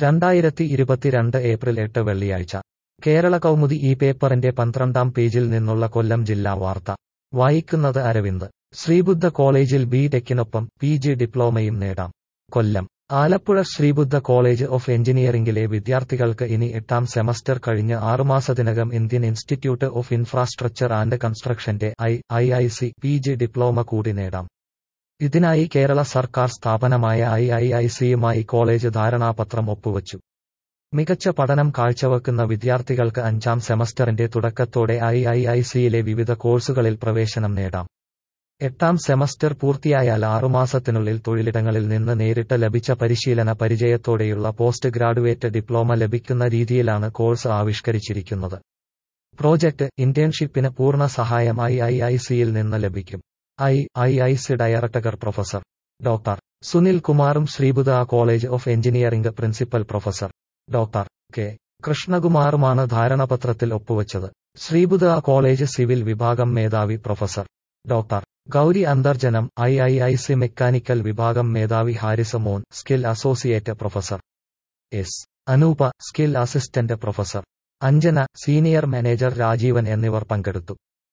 രണ്ടായിരത്തി ഇരുപത്തിരണ്ട് ഏപ്രിൽ എട്ട് വെള്ളിയാഴ്ച കേരള കൗമുദി ഈ പേപ്പറിന്റെ പന്ത്രണ്ടാം പേജിൽ നിന്നുള്ള കൊല്ലം ജില്ലാ വാർത്ത വായിക്കുന്നത് അരവിന്ദ് ശ്രീബുദ്ധ കോളേജിൽ ബി ടെക്കിനൊപ്പം പി ജി ഡിപ്ലോമയും നേടാം കൊല്ലം ആലപ്പുഴ ശ്രീബുദ്ധ കോളേജ് ഓഫ് എഞ്ചിനീയറിംഗിലെ വിദ്യാർത്ഥികൾക്ക് ഇനി എട്ടാം സെമസ്റ്റർ കഴിഞ്ഞ് ആറുമാസത്തിനകം Indian institute of infrastructure and കൺസ്ട്രക്ഷന്റെ I I I C P G diploma കൂടി നേടാം ഇതിനായി കേരള സർക്കാർ സ്ഥാപനമായ ഐ ഐ ഐ സിയുമായി കോളേജ് ധാരണാപത്രം ഒപ്പുവച്ചു മികച്ച പഠനം കാഴ്ചവെക്കുന്ന വിദ്യാർത്ഥികൾക്ക് അഞ്ചാം സെമസ്റ്ററിന്റെ തുടക്കത്തോടെ ഐ ഐ ഐ സിയിലെ വിവിധ കോഴ്സുകളിൽ പ്രവേശനം നേടാം എട്ടാം സെമസ്റ്റർ പൂർത്തിയായാൽ ആറുമാസത്തിനുള്ളിൽ തൊഴിലിടങ്ങളിൽ നിന്ന് നേരിട്ട് ലഭിച്ച പരിശീലന പരിചയത്തോടെയുള്ള പോസ്റ്റ് ഗ്രാഡുവേറ്റ് ഡിപ്ലോമ ലഭിക്കുന്ന രീതിയിലാണ് കോഴ്സ് ആവിഷ്കരിച്ചിരിക്കുന്നത് പ്രോജക്ട് ഇന്റേൺഷിപ്പിന് പൂർണ്ണ സഹായം ഐ ഐ ഐ സിയിൽ നിന്ന് ലഭിക്കും I I I C director professor doctor Sunil കുമാറും Sreebuddha college of engineering principal professor doctor K കൃഷ്ണകുമാറുമാണ് ധാരണാപത്രത്തിൽ ഒപ്പുവച്ചത് ശ്രീബുധ കോളേജ് സിവിൽ വിഭാഗം മേധാവി professor doctor Gouri Antharjanam I I I C mechanical വിഭാഗം മേധാവി ഹാരിസ മോൻ സ്കിൽ അസോസിയേറ്റ് പ്രൊഫസർ എസ് അനൂപ skill assistant professor Anjana senior manager Rajeevan എന്നിവർ പങ്കെടുത്തു